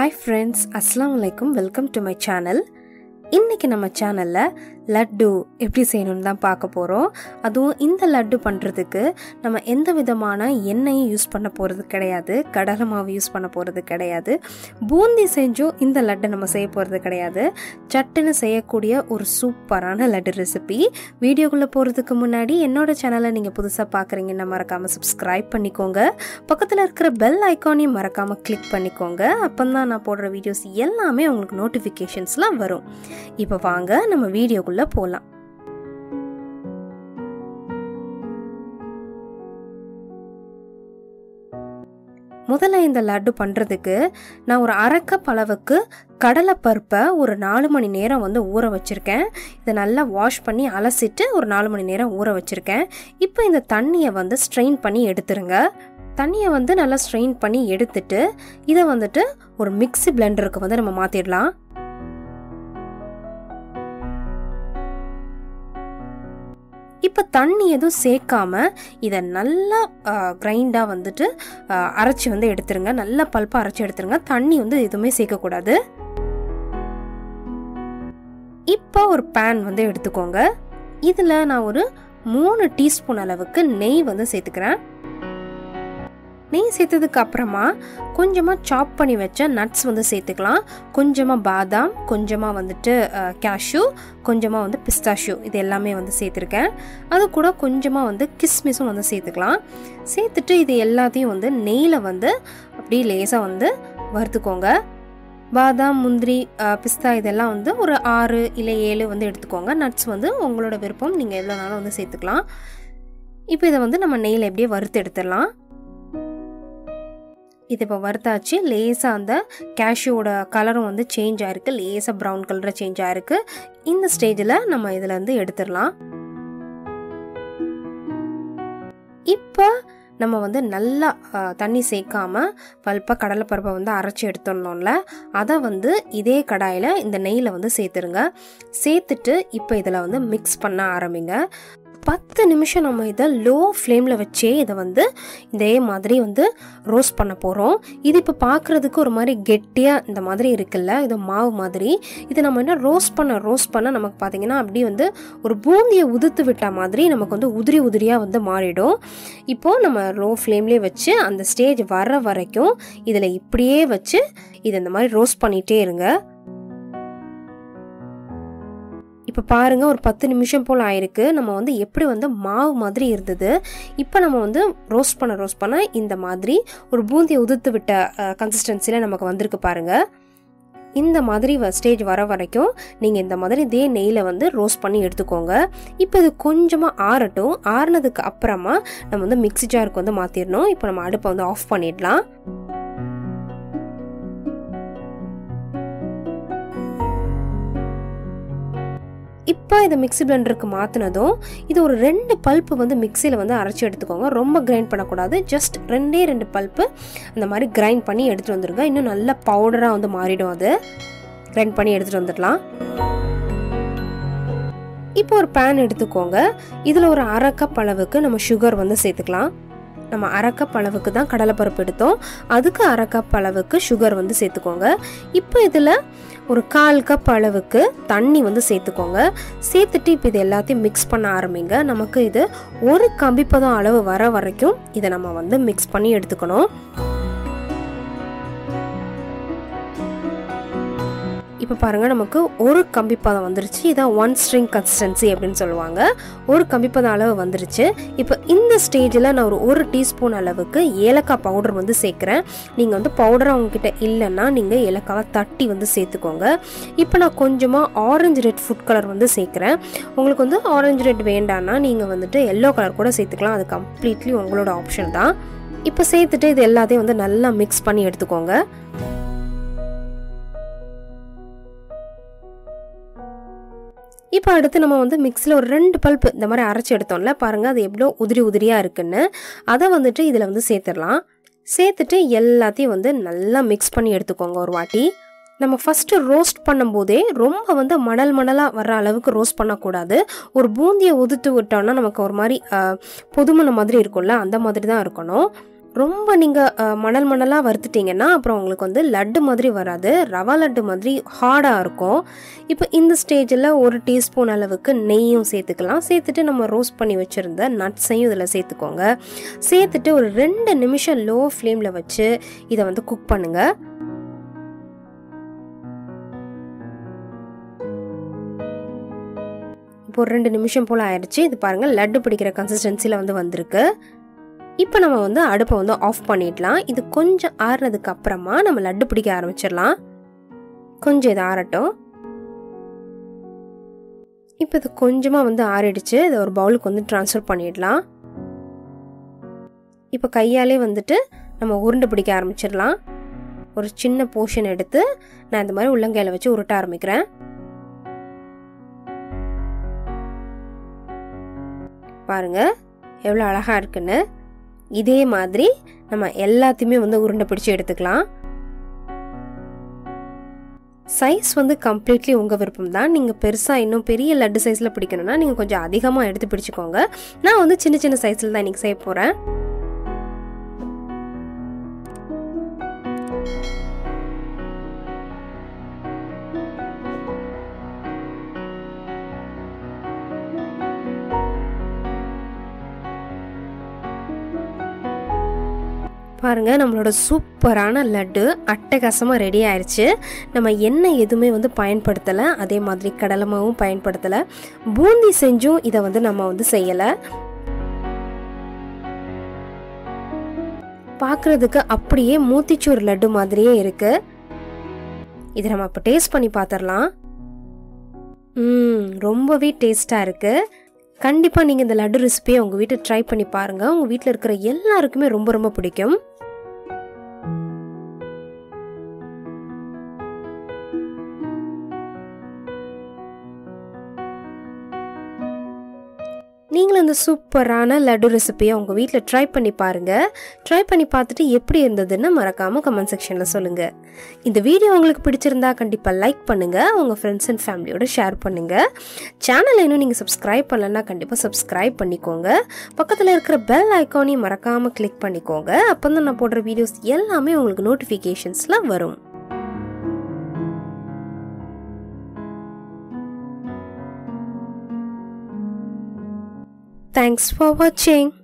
Hi friends அஸ்ஸலாமு அலைக்கும் welcome to my channel இன்றைக்கி நம்ம சேனலில் லட்டு எப்படி செய்யணும்னு தான் பார்க்க போகிறோம் அதுவும் இந்த லட்டு பண்ணுறதுக்கு நம்ம எந்த விதமான எண்ணெயும் யூஸ் பண்ண போகிறது கிடையாது கடலை மாவு யூஸ் பண்ண போகிறது கிடையாது பூந்தி செஞ்சும் இந்த லட்டை நம்ம செய்ய போகிறது கிடையாது சட்டுன்னு செய்யக்கூடிய ஒரு சூப்பரான லட்டு ரெசிபி வீடியோக்குள்ளே போகிறதுக்கு முன்னாடி என்னோட சேனலை நீங்கள் புதுசாக பார்க்குறீங்கன்னா மறக்காமல் சப்ஸ்கிரைப் பண்ணிக்கோங்க பக்கத்தில் இருக்கிற பெல் ஐக்கானையும் மறக்காமல் கிளிக் பண்ணிக்கோங்க அப்போ தான் நான் போடுற வீடியோஸ் எல்லாமே உங்களுக்கு நோட்டிஃபிகேஷன்ஸ்லாம் வரும் இப்போ வாங்க நம்ம வீடியோக்குள்ளே போகலாம் முதல்ல இந்த லட்டு பண்ணுறதுக்கு நான் ஒரு அரை கப் அளவுக்கு கடலைப்பருப்பை ஒரு நாலு மணி நேரம் வந்து ஊற வச்சுருக்கேன் இதை நல்லா வாஷ் பண்ணி அலசிட்டு ஒரு நாலு மணி நேரம் ஊற வச்சுருக்கேன் இப்போ இந்த தண்ணியை வந்து ஸ்ட்ரெயின் பண்ணி எடுத்துருங்க தண்ணியை வந்து நல்லா ஸ்ட்ரெயின் பண்ணி எடுத்துட்டு இதை வந்துட்டு ஒரு மிக்ஸி பிளெண்டருக்கு வந்து நம்ம மாற்றிடலாம் இப்போ தண்ணி எதுவும் சேர்க்காம இதை நல்லா கிரைண்டாக வந்துட்டு அரைச்சி வந்து எடுத்துருங்க நல்லா பல்ப்பாக அரைச்சி எடுத்துருங்க தண்ணி வந்து எதுவுமே சேர்க்கக்கூடாது இப்போ ஒரு பேன் வந்து எடுத்துக்கோங்க இதில் நான் ஒரு மூணு டீஸ்பூன் அளவுக்கு நெய் வந்து சேர்த்துக்கிறேன் நெய் சேர்த்ததுக்கு அப்புறமா கொஞ்சமாக சாப் பண்ணி வச்ச நட்ஸ் வந்து சேர்த்துக்கலாம் கொஞ்சமாக பாதாம் கொஞ்சமாக வந்துட்டு கேஷ்யூ கொஞ்சமாக வந்து பிஸ்தாஷ்யூ இது எல்லாமே வந்து சேர்த்துருக்கேன் அது கூட கொஞ்சமாக வந்து கிஸ்மிஸும் வந்து சேர்த்துக்கலாம் சேர்த்துட்டு இது எல்லாத்தையும் வந்து நெய்யில் வந்து அப்படியே லேசாக வந்து வறுத்துக்கோங்க பாதாம் முந்திரி பிஸ்தா இதெல்லாம் வந்து ஒரு ஆறு இல்லை ஏழு வந்து எடுத்துக்கோங்க நட்ஸ் வந்து உங்களோட விருப்பம் நீங்கள் எவ்வளோ நாளும் வந்து சேர்த்துக்கலாம் இப்போ இதை வந்து நம்ம நெய்யில் எப்படியே வறுத்து எடுத்துடலாம் இது இப்போ வறுத்தாச்சு லேசாக அந்த கேஷ்யூவோட கலரும் வந்து சேஞ்ச் ஆகிருக்கு லேசாக ப்ரௌன் கலரில் சேஞ்ச் ஆகிருக்கு இந்த ஸ்டேஜில் நம்ம இதில் வந்து எடுத்துடலாம் இப்போ நம்ம வந்து நல்லா தண்ணி சேர்க்காம பல்பாக கடலைப்பருப்பை வந்து அரைச்சி எடுத்துடணும்ல அதை வந்து இதே கடாயில் இந்த நெய்யில் வந்து சேர்த்துருங்க சேர்த்துட்டு இப்போ இதில் வந்து மிக்ஸ் பண்ண ஆரம்பிங்க பத்து நிமிஷம் நம்ம இதை லோ ஃப்ளேமில் வச்சே இதை வந்து இதே மாதிரி வந்து ரோஸ்ட் பண்ண போகிறோம் இது இப்போ பார்க்குறதுக்கு ஒரு மாதிரி கெட்டியாக இந்த மாதிரி இருக்குல்ல இது மாவு மாதிரி இது நம்ம என்ன ரோஸ்ட் பண்ண ரோஸ்ட் பண்ண நமக்கு பார்த்திங்கன்னா அப்படி வந்து ஒரு பூந்தியை உதுத்து விட்ட மாதிரி நமக்கு வந்து உதிரி உதிரியாக வந்து மாறிடும் இப்போது நம்ம லோ ஃப்ளேம்லேயே வச்சு அந்த ஸ்டேஜ் வர வரைக்கும் இதில் இப்படியே வச்சு இதை இந்த மாதிரி ரோஸ்ட் பண்ணிகிட்டே இருங்க இப்போ பாருங்கள் ஒரு பத்து நிமிஷம் போல் ஆயிருக்கு நம்ம வந்து எப்படி வந்து மாவு மாதிரி இருந்தது இப்போ நம்ம வந்து ரோஸ்ட் பண்ண ரோஸ்ட் பண்ண இந்த மாதிரி ஒரு பூந்தியை உதிர்த்து விட்ட கன்சிஸ்டன்சியில் நமக்கு வந்திருக்கு பாருங்கள் இந்த மாதிரி ஸ்டேஜ் வர வரைக்கும் நீங்கள் இந்த மாதிரி இதே நெய்யில் வந்து ரோஸ்ட் பண்ணி எடுத்துக்கோங்க இப்போ இது கொஞ்சமாக ஆறட்டும் ஆறுனதுக்கு அப்புறமா நம்ம வந்து மிக்ஸி ஜாருக்கு வந்து மாற்றிடணும் இப்போ நம்ம அடுப்பை வந்து ஆஃப் பண்ணிடலாம் இப்போ இதை மிக்ஸி பிளெண்டருக்கு மாற்றினதும் இது ஒரு ரெண்டு பல்ப்பு வந்து மிக்சியில் வந்து அரைச்சி எடுத்துக்கோங்க ரொம்ப கிரைண்ட் பண்ணக்கூடாது ஜஸ்ட் ரெண்டே ரெண்டு பல்ப்பு அந்த மாதிரி கிரைண்ட் பண்ணி எடுத்துகிட்டு வந்துருங்க இன்னும் நல்ல பவுடராக வந்து மாறிடும் அது கிரைண்ட் பண்ணி எடுத்துகிட்டு வந்துடலாம் இப்போ ஒரு பேன் எடுத்துக்கோங்க இதில் ஒரு அரை கப் அளவுக்கு நம்ம சுகர் வந்து சேர்த்துக்கலாம் நம்ம அரை கப் அளவுக்கு தான் கடலைப்பருப்பு எடுத்தோம் அதுக்கு அரை கப் அளவுக்கு சுகர் வந்து சேர்த்துக்கோங்க இப்போ இதில் ஒரு கால் கப் அளவுக்கு தண்ணி வந்து சேர்த்துக்கோங்க சேர்த்துட்டு இப்போ இது எல்லாத்தையும் மிக்ஸ் பண்ண ஆரம்பிங்க நமக்கு இது ஒரு கம்பிப்பதம் அளவு வர வரைக்கும் இதை நம்ம வந்து மிக்ஸ் பண்ணி எடுத்துக்கணும் இப்போ பாருங்கள் நமக்கு ஒரு கம்பிப்பதம் வந்துருச்சு இதான் ஒன் ஸ்ட்ரிங் கன்சிஸ்டன்சி அப்படின்னு சொல்லுவாங்க ஒரு கம்பிப்பதம் அளவு வந்துருச்சு இப்போ இந்த ஸ்டேஜில் நான் ஒரு ஒரு டீஸ்பூன் அளவுக்கு ஏலக்காய் பவுடர் வந்து சேர்க்குறேன் நீங்கள் வந்து பவுடர் அவங்கக்கிட்ட இல்லைன்னா நீங்கள் ஏலக்காவை தட்டி வந்து சேர்த்துக்கோங்க இப்போ நான் கொஞ்சமாக ஆரஞ்சு ரெட் ஃபுட் கலர் வந்து சேர்க்குறேன் உங்களுக்கு வந்து ஆரஞ்சு ரெட் வேண்டான்னா நீங்கள் வந்துட்டு எல்லோ கலர் கூட சேர்த்துக்கலாம் அது கம்ப்ளீட்லி உங்களோட ஆப்ஷன் தான் இப்போ சேர்த்துட்டு இது எல்லாத்தையும் வந்து நல்லா மிக்ஸ் பண்ணி எடுத்துக்கோங்க இப்போ அடுத்து நம்ம வந்து மிக்ஸில் ஒரு ரெண்டு பல்ப்பு இந்த மாதிரி அரைச்சி எடுத்தோம்ல பாருங்கள் அது எவ்வளோ உதிரி உதிரியாக இருக்குன்னு அதை வந்துட்டு இதில் வந்து சேர்த்துடலாம் சேர்த்துட்டு எல்லாத்தையும் வந்து நல்லா மிக்ஸ் பண்ணி எடுத்துக்கோங்க ஒரு வாட்டி நம்ம ஃபஸ்ட்டு ரோஸ்ட் பண்ணும்போதே ரொம்ப வந்து மணல் மணலாக வர்ற அளவுக்கு ரோஸ்ட் பண்ணக்கூடாது ஒரு பூந்தியை உதுத்து விட்டோம்னா நமக்கு ஒரு மாதிரி பொதுமண மாதிரி இருக்கும்ல அந்த மாதிரி தான் இருக்கணும் ரொம்ப நீங்கள் மணல் மணலாக வறுத்துட்டிங்கன்னா அப்புறம் உங்களுக்கு வந்து லட்டு மாதிரி வராது ரவா லட்டு மாதிரி ஹார்டாக இருக்கும் இப்போ இந்த ஸ்டேஜில் ஒரு டீஸ்பூன் அளவுக்கு நெய்யும் சேர்த்துக்கலாம் சேர்த்துட்டு நம்ம ரோஸ்ட் பண்ணி வச்சுருந்த நட்ஸையும் இதில் சேர்த்துக்கோங்க சேர்த்துட்டு ஒரு ரெண்டு நிமிஷம் லோ ஃப்ளேமில் வச்சு இதை வந்து குக் பண்ணுங்கள் இப்போ ஒரு ரெண்டு நிமிஷம் போல் ஆயிடுச்சு இது பாருங்கள் லட்டு பிடிக்கிற கன்சிஸ்டன்சியில் வந்து வந்திருக்கு இப்போ நம்ம வந்து அடுப்பை வந்து ஆஃப் பண்ணிடலாம் இது கொஞ்சம் ஆறுனதுக்கு அப்புறமா நம்ம லட்டு பிடிக்க ஆரம்பிச்சிடலாம் கொஞ்சம் இது ஆறட்டும் இப்போ இது கொஞ்சமாக வந்து ஆறிடுச்சு இதை ஒரு பவுலுக்கு வந்து ட்ரான்ஸ்ஃபர் பண்ணிடலாம் இப்போ கையாலே வந்துட்டு நம்ம உருண்டை பிடிக்க ஆரம்பிச்சிடலாம் ஒரு சின்ன போர்ஷன் எடுத்து நான் இந்த மாதிரி உள்ளங்கையில் வச்சு உருட்ட ஆரம்பிக்கிறேன் பாருங்க எவ்வளோ அழகாக இருக்குன்னு இதே மாதிரி நம்ம எல்லாத்தையுமே வந்து உருண்டை பிடிச்சி எடுத்துக்கலாம் சைஸ் வந்து கம்ப்ளீட்லி உங்கள் விருப்பம் தான் நீங்கள் பெருசாக இன்னும் பெரிய லட்டு சைஸில் பிடிக்கணும்னா நீங்கள் கொஞ்சம் அதிகமாக எடுத்து பிடிச்சிக்கோங்க நான் வந்து சின்ன சின்ன சைஸில் தான் இன்றைக்கி செய்ய போகிறேன் பாருங்கள் நம்மளோட சூப்பரான லட்டு அட்டகாசமாக ரெடி ஆயிடுச்சு நம்ம எண்ணெய் எதுவுமே வந்து பயன்படுத்தலை அதே மாதிரி கடலை மாவும் பயன்படுத்தலை பூந்தி செஞ்சும் இதை வந்து நம்ம வந்து செய்யலை பார்க்குறதுக்கு அப்படியே மூத்திச்சூர் லட்டு மாதிரியே இருக்கு இதை நம்ம இப்போ டேஸ்ட் பண்ணி பார்த்துடலாம் ம் ரொம்பவே டேஸ்ட்டாக இருக்குது கண்டிப்பாக நீங்கள் இந்த லட்டு ரெசிபியை உங்கள் வீட்டில் ட்ரை பண்ணி பாருங்கள் உங்கள் வீட்டில் இருக்கிற எல்லாருக்குமே ரொம்ப ரொம்ப பிடிக்கும் நீங்களும் இந்த சூப்பரான லட்டு ரெசிபியை உங்கள் வீட்டில் ட்ரை பண்ணி பாருங்கள் ட்ரை பண்ணி பார்த்துட்டு எப்படி இருந்ததுன்னு மறக்காமல் கமெண்ட் செக்ஷனில் சொல்லுங்கள் இந்த வீடியோ உங்களுக்கு பிடிச்சிருந்தா கண்டிப்பாக லைக் பண்ணுங்கள் உங்கள் ஃப்ரெண்ட்ஸ் அண்ட் ஃபேமிலியோட ஷேர் பண்ணுங்கள் சேனலை இன்னும் நீங்கள் சப்ஸ்கிரைப் பண்ணலன்னா கண்டிப்பாக சப்ஸ்கிரைப் பண்ணிக்கோங்க பக்கத்தில் இருக்கிற பெல் ஐக்கானையும் மறக்காமல் கிளிக் பண்ணிக்கோங்க அப்போ தான் நான் போடுற வீடியோஸ் எல்லாமே உங்களுக்கு நோட்டிஃபிகேஷன்ஸில் வரும் Thanks for watching.